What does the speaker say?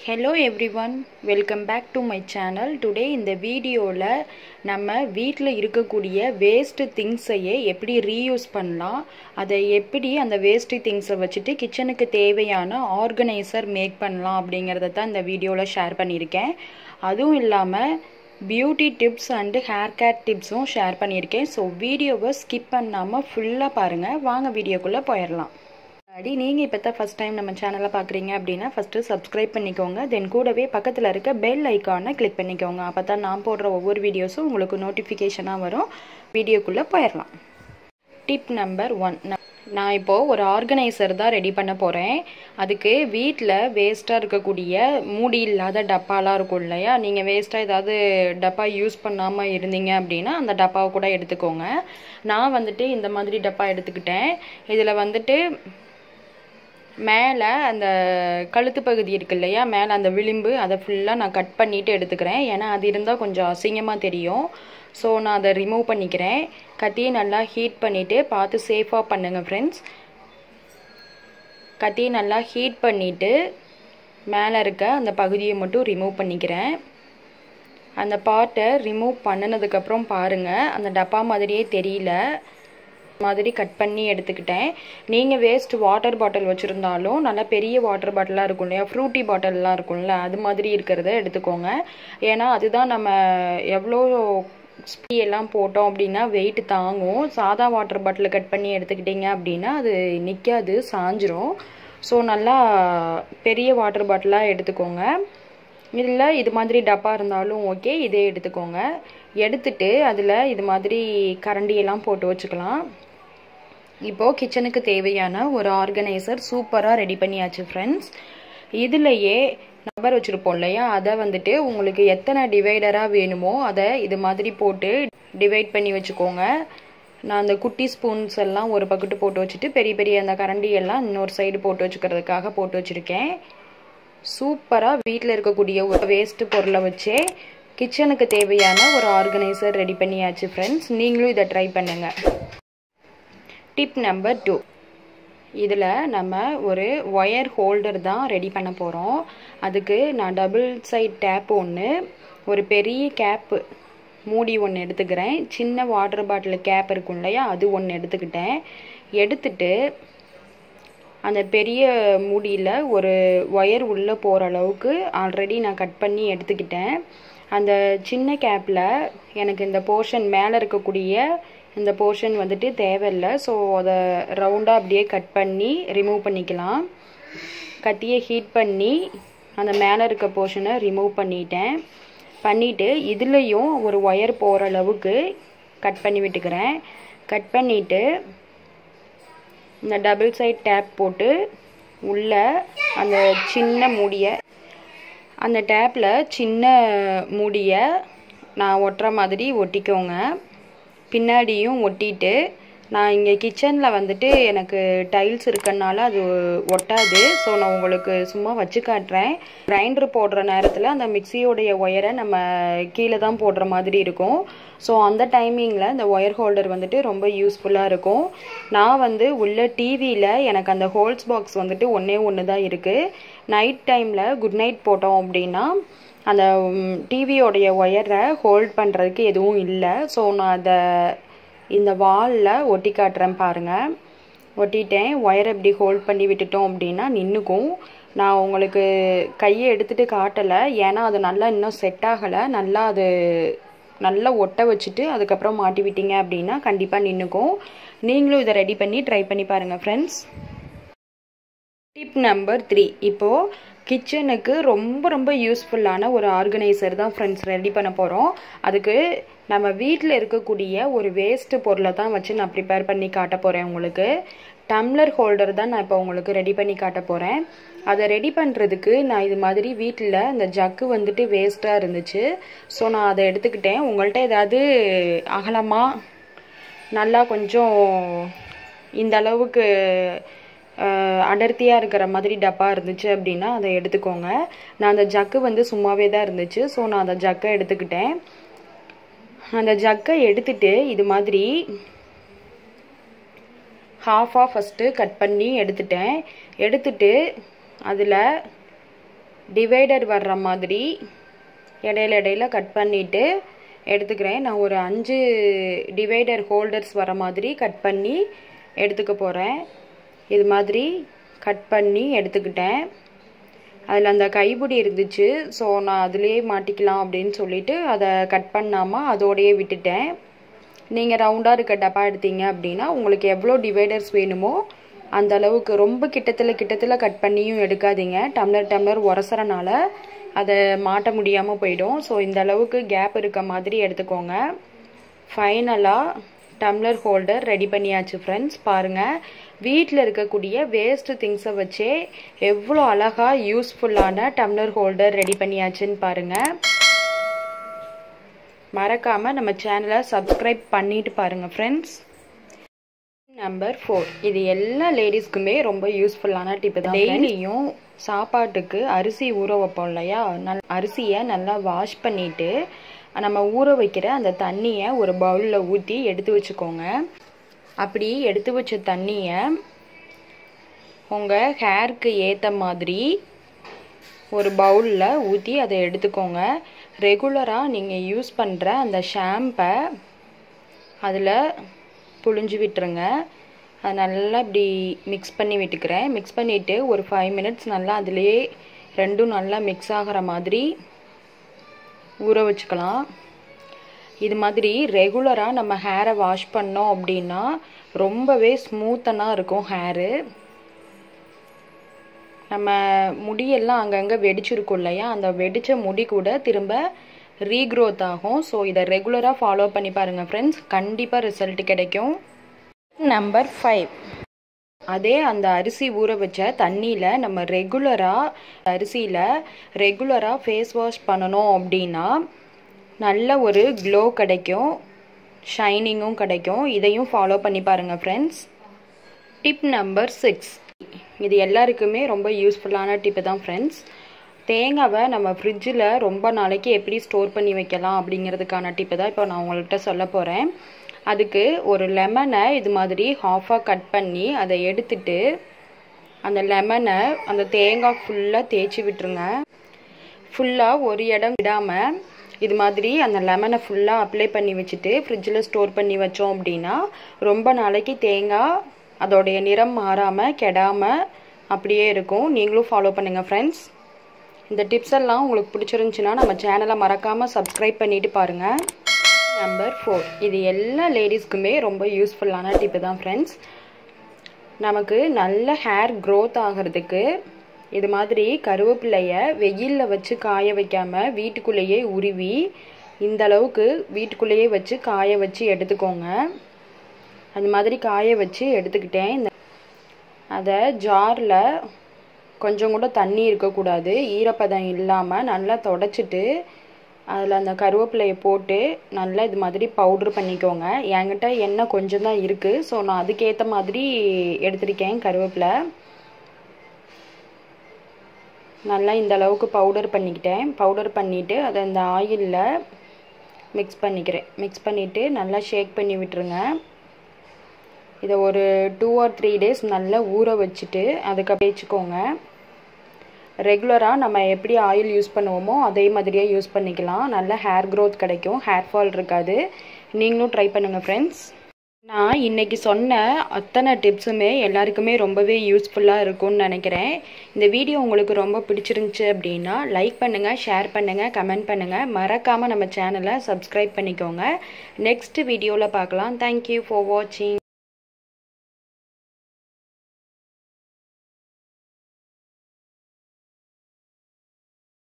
hello everyone welcome back to my channel today இந்த வீடியோவில் நம்ம வீட்டில் இருக்கக்கூடிய வேஸ்ட்டு திங்ஸையே எப்படி ரீயூஸ் பண்ணலாம் அதை எப்படி அந்த வேஸ்ட்டு திங்ஸை வச்சுட்டு கிச்சனுக்கு தேவையான ஆர்கனைசர் மேக் பண்ணலாம் அப்படிங்கிறத தான் இந்த வீடியோவில் ஷேர் பண்ணியிருக்கேன் அதுவும் இல்லாமல் beauty tips and hair care டிப்ஸும் ஷேர் பண்ணியிருக்கேன் ஸோ வீடியோவை ஸ்கிப் பண்ணாமல் ஃபுல்லாக பாருங்கள் வாங்க வீடியோக்குள்ளே போயிடலாம் அடி நீங்கள் இப்போ தான் ஃபஸ்ட் டைம் நம்ம சேனலை பார்க்குறீங்க அப்படின்னா ஃபஸ்ட்டு சப்ஸ்கிரைப் பண்ணிக்கோங்க தென் கூடவே பக்கத்தில் இருக்க பெல் ஐக்கானை கிளிக் பண்ணிக்கோங்க அப்போ தான் நான் போடுற ஒவ்வொரு வீடியோஸும் உங்களுக்கு நோட்டிஃபிகேஷனாக வரும் வீடியோக்குள்ளே போயிடலாம் டிப் நம்பர் ஒன் நான் இப்போது ஒரு ஆர்கனைசர் தான் ரெடி பண்ண போகிறேன் அதுக்கு வீட்டில் வேஸ்ட்டாக இருக்கக்கூடிய மூடி இல்லாத டப்பாலாம் இருக்கும் இல்லையா நீங்கள் வேஸ்ட்டாக ஏதாவது டப்பா யூஸ் பண்ணாமல் இருந்தீங்க அப்படின்னா அந்த டப்பாவை கூட எடுத்துக்கோங்க நான் வந்துட்டு இந்த மாதிரி டப்பா எடுத்துக்கிட்டேன் இதில் வந்துட்டு மேலே அந்த கழுத்து பகுதி இருக்கு இல்லையா மேலே அந்த விளிம்பு அதை ஃபுல்லாக நான் கட் பண்ணிவிட்டு எடுத்துக்கிறேன் ஏன்னா அது இருந்தால் கொஞ்சம் அசிங்கமாக தெரியும் ஸோ நான் அதை ரிமூவ் பண்ணிக்கிறேன் கத்தியை நல்லா ஹீட் பண்ணிவிட்டு பார்த்து சேஃபாக பண்ணுங்கள் ஃப்ரெண்ட்ஸ் கத்தியை நல்லா ஹீட் பண்ணிவிட்டு மேலே இருக்க அந்த பகுதியை மட்டும் ரிமூவ் பண்ணிக்கிறேன் அந்த பாட்டை ரிமூவ் பண்ணினதுக்கப்புறம் பாருங்கள் அந்த டப்பா மாதிரியே தெரியல மாதிரி கட் பண்ணி எடுத்துக்கிட்டேன் நீங்கள் வேஸ்ட் வாட்டர் பாட்டில் வச்சுருந்தாலும் நல்லா பெரிய வாட்டர் பாட்டிலாக இருக்கும் இல்லையா ஃப்ரூட்டி பாட்டில்லாம் இருக்கும்ல அது மாதிரி இருக்கிறத எடுத்துக்கோங்க ஏன்னா அதுதான் நம்ம எவ்வளோ எல்லாம் போட்டோம் அப்படின்னா வெயிட் தாங்கும் சாதா வாட்டர் பாட்டில் கட் பண்ணி எடுத்துக்கிட்டிங்க அப்படின்னா அது நிற்காது சாஞ்சிரும் ஸோ நல்லா பெரிய வாட்டர் பாட்டிலாக எடுத்துக்கோங்க இதில் இது மாதிரி டப்பா இருந்தாலும் ஓகே இதே எடுத்துக்கோங்க எடுத்துட்டு அதில் இது மாதிரி கரண்டியெல்லாம் போட்டு வச்சுக்கலாம் இப்போது கிச்சனுக்கு தேவையான ஒரு ஆர்கனைசர் சூப்பராக ரெடி பண்ணியாச்சு ஃப்ரெண்ட்ஸ் இதுலையே நம்பர் வச்சுருப்போம் இல்லையா அதை வந்துட்டு உங்களுக்கு எத்தனை டிவைடராக வேணுமோ அதை இது மாதிரி போட்டு டிவைட் பண்ணி வச்சுக்கோங்க நான் அந்த குட்டி ஸ்பூன்ஸ் எல்லாம் ஒரு பக்கெட்டு போட்டு வச்சுட்டு பெரிய பெரிய அந்த கரண்டி எல்லாம் இன்னொரு சைடு போட்டு வச்சுக்கிறதுக்காக போட்டு வச்சுருக்கேன் சூப்பராக வீட்டில் இருக்கக்கூடிய ஒரு வேஸ்ட்டு பொருளை வச்சே கிச்சனுக்கு தேவையான ஒரு ஆர்கனைசர் ரெடி பண்ணியாச்சு ஃப்ரெண்ட்ஸ் நீங்களும் இதை ட்ரை பண்ணுங்கள் டிப் நம்பர் டூ இதில் நம்ம ஒரு ஒயர் ஹோல்டர் தான் ரெடி பண்ண போகிறோம் அதுக்கு நான் டபுள் சைட் டேப் ஒன்று ஒரு பெரிய கேப்பு மூடி ஒன்று எடுத்துக்கிறேன் சின்ன வாட்டர் பாட்டில் கேப் இருக்கும் இல்லையா அது ஒன்று எடுத்துக்கிட்டேன் எடுத்துட்டு அந்த பெரிய மூடியில் ஒரு ஒயர் உள்ளே போகிற அளவுக்கு ஆல்ரெடி நான் கட் பண்ணி எடுத்துக்கிட்டேன் அந்த சின்ன கேப்பில் எனக்கு இந்த போர்ஷன் மேலே இருக்கக்கூடிய இந்த போர்ஷன் வந்துட்டு தேவையில்லை ஸோ அதை ரவுண்டாக அப்படியே கட் பண்ணி ரிமூவ் பண்ணிக்கலாம் கத்தியை ஹீட் பண்ணி அந்த மேலே இருக்க போர்ஷனை ரிமூவ் பண்ணிட்டேன் பண்ணிவிட்டு இதுலேயும் ஒரு ஒயர் போகிற அளவுக்கு கட் பண்ணி விட்டுக்கிறேன் கட் பண்ணிவிட்டு இந்த டபுள் சைட் டேப் போட்டு உள்ள அந்த சின்ன மூடியை அந்த டேப்பில் சின்ன மூடியை நான் ஒட்டுற மாதிரி ஒட்டிக்கோங்க பின்னாடியும் ஒட்டிட்டு நான் இங்கே கிச்சனில் வந்துட்டு எனக்கு டைல்ஸ் இருக்கனால அது ஒட்டாது ஸோ நான் உங்களுக்கு சும்மா வச்சு காட்டுறேன் கிரைண்டர் போடுற நேரத்தில் அந்த மிக்சியோடைய ஒயரை நம்ம கீழே தான் போடுற மாதிரி இருக்கும் ஸோ அந்த டைமிங்கில் இந்த ஒயர் ஹோல்டர் வந்துட்டு ரொம்ப யூஸ்ஃபுல்லாக இருக்கும் நான் வந்து உள்ள டிவியில் எனக்கு அந்த ஹோல்ஸ் பாக்ஸ் வந்துட்டு ஒன்றே ஒன்று தான் இருக்குது நைட் டைமில் குட் நைட் போட்டோம் அப்படின்னா அந்த டிவியோடைய ஒயரை ஹோல்ட் பண்ணுறதுக்கு எதுவும் இல்லை ஸோ நான் அதை இந்த வாலில் ஒட்டி காட்டுறேன் பாருங்கள் ஒட்டிட்டேன் ஒயரை இப்படி ஹோல்ட் பண்ணி விட்டுட்டோம் அப்படின்னா நின்றுக்கும் நான் உங்களுக்கு கையை எடுத்துகிட்டு காட்டலை ஏன்னா அது நல்லா இன்னும் செட் ஆகலை நல்லா அது நல்லா ஒட்ட வச்சுட்டு அதுக்கப்புறம் மாட்டி விட்டீங்க அப்படின்னா கண்டிப்பாக நின்றுக்கும் நீங்களும் இதை ரெடி பண்ணி ட்ரை பண்ணி பாருங்கள் ஃப்ரெண்ட்ஸ் டிப் நம்பர் த்ரீ இப்போது கிச்சனுக்கு ரொம்ப ரொம்ப யூஸ்ஃபுல்லான ஒரு ஆர்கனைசர் தான் ஃப்ரெண்ட்ஸ் ரெடி பண்ண போகிறோம் அதுக்கு நம்ம வீட்டில் இருக்கக்கூடிய ஒரு வேஸ்ட்டு பொருளை தான் வச்சு நான் ப்ரிப்பேர் பண்ணி காட்ட போகிறேன் உங்களுக்கு டம்ளர் ஹோல்டர் தான் நான் இப்போ உங்களுக்கு ரெடி பண்ணி காட்ட போகிறேன் அதை ரெடி பண்ணுறதுக்கு நான் இது மாதிரி வீட்டில் இந்த ஜக்கு வந்துட்டு வேஸ்ட்டாக இருந்துச்சு ஸோ நான் அதை எடுத்துக்கிட்டேன் உங்கள்கிட்ட ஏதாவது அகலமாக நல்லா கொஞ்சம் இந்த அளவுக்கு அடர்த்தியாக இருக்கிற மாதிரி டப்பா இருந்துச்சு அப்படின்னா அதை எடுத்துக்கோங்க நான் அந்த ஜக்கு வந்து சும்மாவே தான் இருந்துச்சு ஸோ நான் அந்த ஜக்கை எடுத்துக்கிட்டேன் அந்த ஜக்கை எடுத்துட்டு இது மாதிரி ஹாஃபாக ஃபஸ்ட்டு கட் பண்ணி எடுத்துட்டேன் எடுத்துட்டு அதில் டிவைடர் வர்ற மாதிரி இடையில இடையில கட் பண்ணிவிட்டு எடுத்துக்கிறேன் நான் ஒரு அஞ்சு டிவைடர் ஹோல்டர்ஸ் வர மாதிரி கட் பண்ணி எடுத்துக்க போகிறேன் இது மாதிரி கட் பண்ணி எடுத்துக்கிட்டேன் அதில் அந்த கைப்பிடி இருந்துச்சு ஸோ நான் அதிலே மாட்டிக்கலாம் அப்படின்னு சொல்லிட்டு அதை கட் பண்ணாமல் அதோடையே விட்டுட்டேன் நீங்கள் ரவுண்டாக இருக்க டப்பா எடுத்தீங்க அப்படின்னா உங்களுக்கு எவ்வளோ டிவைடர்ஸ் வேணுமோ அந்த அளவுக்கு ரொம்ப கிட்டத்தில் கிட்டத்தில் கட் பண்ணியும் எடுக்காதீங்க டம்ளர் டம்ளர் உரசறனால அதை மாட்ட முடியாமல் போயிடும் ஸோ இந்த அளவுக்கு கேப் இருக்க மாதிரி எடுத்துக்கோங்க ஃபைனலாக டம்ளர் ஹோல்டர் ரெடி பண்ணியாச்சு ஃப்ரெண்ட்ஸ் பாருங்கள் வீட்டில் இருக்கக்கூடிய வேஸ்ட் திங்ஸை வச்சே எவ்வளோ அழகாக யூஸ்ஃபுல்லான டம்ளர் ஹோல்டர் ரெடி பண்ணியாச்சுன்னு பாருங்கள் மறக்காமல் நம்ம சேனலை சப்ஸ்கிரைப் பண்ணிட்டு பாருங்கள் ஃப்ரெண்ட்ஸ் நம்பர் ஃபோர் இது எல்லா லேடிஸ்க்குமே ரொம்ப யூஸ்ஃபுல்லான டிப்பு தான் டெய்லியும் சாப்பாட்டுக்கு அரிசி ஊற வைப்போம் இல்லையா நல் அரிசியை நல்லா வாஷ் பண்ணிவிட்டு நம்ம ஊற வைக்கிற அந்த தண்ணியை ஒரு பவுலில் ஊற்றி எடுத்து வச்சுக்கோங்க அப்படி எடுத்து வச்ச தண்ணியை உங்கள் ஹேருக்கு ஏற்ற மாதிரி ஒரு பவுலில் ஊற்றி அதை எடுத்துக்கோங்க ரெகுலராக நீங்கள் யூஸ் பண்ணுற அந்த ஷாம்பை அதில் புழிஞ்சு விட்டுருங்க அது நல்லா இப்படி மிக்ஸ் பண்ணி விட்டுக்கிறேன் மிக்ஸ் பண்ணிவிட்டு ஒரு ஃபைவ் மினிட்ஸ் நல்லா அதிலே ரெண்டும் நல்லா மிக்ஸ் ஆகிற மாதிரி ஊற வச்சுக்கலாம் இது மாதிரி ரெகுலராக நம்ம ஹேரை வாஷ் பண்ணோம் அப்படின்னா ரொம்பவே ஸ்மூத்தனாக இருக்கும் ஹேரு நம்ம முடியெல்லாம் அங்கங்கே வெடிச்சிருக்கும் இல்லையா அந்த வெடித்த முடி கூட திரும்ப ரீக்ரோத் ஆகும் ஸோ இதை ரெகுலராக ஃபாலோ பண்ணி பாருங்கள் ஃப்ரெண்ட்ஸ் கண்டிப்பாக ரிசல்ட் கிடைக்கும் நம்பர் ஃபைவ் அதே அந்த அரிசி ஊற வச்ச தண்ணியில் நம்ம ரெகுலராக அரிசியில் ரெகுலராக ஃபேஸ் வாஷ் பண்ணணும் அப்படின்னா நல்ல ஒரு க்ளோ கிடைக்கும் ஷைனிங்கும் கிடைக்கும் இதையும் ஃபாலோ பண்ணி பாருங்கள் ஃப்ரெண்ட்ஸ் டிப் நம்பர் சிக்ஸ் இது எல்லாருக்குமே ரொம்ப யூஸ்ஃபுல்லான டிப்பு தான் ஃப்ரெண்ட்ஸ் தேங்காவை நம்ம ஃப்ரிட்ஜில் ரொம்ப நாளைக்கு எப்படி ஸ்டோர் பண்ணி வைக்கலாம் அப்படிங்கிறதுக்கான டிப்பு தான் இப்போ நான் உங்கள்கிட்ட சொல்ல போகிறேன் அதுக்கு ஒரு லெமனை இது மாதிரி ஹாஃபாக கட் பண்ணி அதை எடுத்துட்டு அந்த லெமனை அந்த தேங்காய் ஃபுல்லாக தேய்ச்சி விட்டுருங்க ஃபுல்லாக ஒரு இடம் விடாமல் இது மாதிரி அந்த லெமனை ஃபுல்லாக அப்ளை பண்ணி வச்சுட்டு ஃப்ரிட்ஜில் ஸ்டோர் பண்ணி வச்சோம் அப்படின்னா ரொம்ப நாளைக்கு தேங்காய் அதோடைய நிறம் மாறாமல் கெடாமல் அப்படியே இருக்கும் நீங்களும் ஃபாலோ பண்ணுங்கள் ஃப்ரெண்ட்ஸ் இந்த டிப்ஸ் எல்லாம் உங்களுக்கு பிடிச்சிருந்துச்சின்னா நம்ம சேனலை மறக்காமல் சப்ஸ்கிரைப் பண்ணிவிட்டு பாருங்கள் நம்பர் ஃபோர் இது எல்லா லேடிஸ்க்குமே ரொம்ப யூஸ்ஃபுல்லான டிப்பு தான் ஃப்ரெண்ட்ஸ் நமக்கு நல்ல ஹேர் க்ரோத் ஆகிறதுக்கு இது மாதிரி கருவேப்பிலைய வெயிலில் வச்சு காய வைக்காமல் வீட்டுக்குள்ளேயே உருவி இந்த அளவுக்கு வீட்டுக்குள்ளேயே வச்சு காய வச்சு எடுத்துக்கோங்க அந்த மாதிரி காய வச்சு எடுத்துக்கிட்டேன் இந்த அதை ஜாரில் கொஞ்சம் கூட தண்ணி இருக்கக்கூடாது ஈரப்பதம் இல்லாமல் நல்லா தொடச்சிட்டு அதில் அந்த கருவேப்பிலையை போட்டு நல்லா இது மாதிரி பவுட்ரு பண்ணிக்கோங்க என்கிட்ட எண்ணெய் கொஞ்சம் தான் இருக்குது ஸோ நான் அதுக்கேற்ற மாதிரி எடுத்திருக்கேன் கருவேப்பிலை நல்லா இந்த அளவுக்கு பவுடர் பண்ணிக்கிட்டேன் பவுடர் பண்ணிவிட்டு அதை இந்த ஆயிலில் மிக்ஸ் பண்ணிக்கிறேன் மிக்ஸ் பண்ணிவிட்டு நல்லா ஷேக் பண்ணி விட்டுருங்க இதை ஒரு டூ ஆர் த்ரீ டேஸ் நல்லா ஊற வச்சுட்டு அதுக்கப்புறம் வச்சுக்கோங்க ரெகுலராக நம்ம எப்படி ஆயில் யூஸ் பண்ணுவோமோ அதே மாதிரியே யூஸ் பண்ணிக்கலாம் நல்ல ஹேர் க்ரோத் கிடைக்கும் ஹேர் ஃபால் இருக்காது நீங்களும் ட்ரை பண்ணுங்கள் ஃப்ரெண்ட்ஸ் நான் இன்றைக்கி சொன்ன அத்தனை டிப்ஸுமே எல்லாருக்குமே ரொம்பவே யூஸ்ஃபுல்லாக இருக்கும்னு நினைக்கிறேன் இந்த வீடியோ உங்களுக்கு ரொம்ப பிடிச்சிருந்துச்சு அப்படின்னா லைக் பண்ணுங்கள் ஷேர் பண்ணுங்கள் கமெண்ட் பண்ணுங்கள் மறக்காமல் நம்ம சேனலை சப்ஸ்கிரைப் பண்ணிக்கோங்க நெக்ஸ்ட் வீடியோவில் பார்க்கலாம் தேங்க்யூ ஃபார் வாட்சிங்